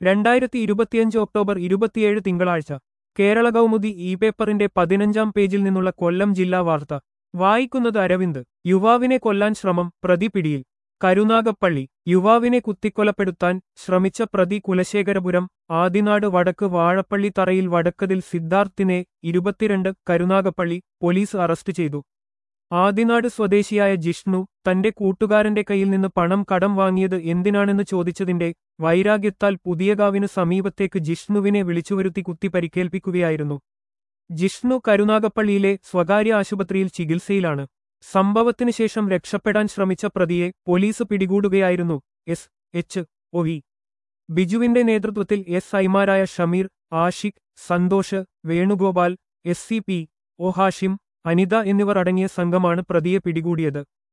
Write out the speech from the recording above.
രണ്ടായിരത്തി ഇരുപത്തിയഞ്ച് ഒക്ടോബർ ഇരുപത്തിയേഴ് തിങ്കളാഴ്ച കേരള കൗമുദി ഇ പേപ്പറിന്റെ പതിനഞ്ചാം പേജിൽ നിന്നുള്ള കൊല്ലം ജില്ലാ വാർത്ത വായിക്കുന്നത് അരവിന്ദ് യുവാവിനെ കൊല്ലാൻ ശ്രമം പ്രതി പിടിയിൽ കരുനാഗപ്പള്ളി യുവാവിനെ കുത്തിക്കൊലപ്പെടുത്താൻ ശ്രമിച്ച പ്രതി കുലശേഖരപുരം ആദിനാട് വടക്ക് വാഴപ്പള്ളി തറയിൽ വടക്കതിൽ സിദ്ധാർത്ഥിനെ ഇരുപത്തിരണ്ട് കരുനാഗപ്പള്ളി പോലീസ് അറസ്റ്റ് ചെയ്തു ആദിനാട് സ്വദേശിയായ ജിഷ്ണു തന്റെ കൂട്ടുകാരന്റെ കയ്യിൽ നിന്ന് പണം കടം വാങ്ങിയത് എന്തിനാണെന്ന് ചോദിച്ചതിന്റെ വൈരാഗ്യത്താൽ പുതിയകാവിനു സമീപത്തേക്ക് ജിഷ്ണുവിനെ വിളിച്ചുവരുത്തി കുത്തി പരിക്കേൽപ്പിക്കുകയായിരുന്നു ജിഷ്ണു കരുനാഗപ്പള്ളിയിലെ സ്വകാര്യ ആശുപത്രിയിൽ ചികിത്സയിലാണ് സംഭവത്തിനു ശേഷം രക്ഷപ്പെടാൻ ശ്രമിച്ച പ്രതിയെ പോലീസ് പിടികൂടുകയായിരുന്നു എസ് എച്ച് ഒ വി ബിജുവിന്റെ നേതൃത്വത്തിൽ എസ് ഐമാരായ Shameer Ashiq Santhosh Venugopal S C P O Hashim Anitha എന്നിവർ അടങ്ങിയ സംഘമാണ് പ്രതിയെ പിടികൂടിയത്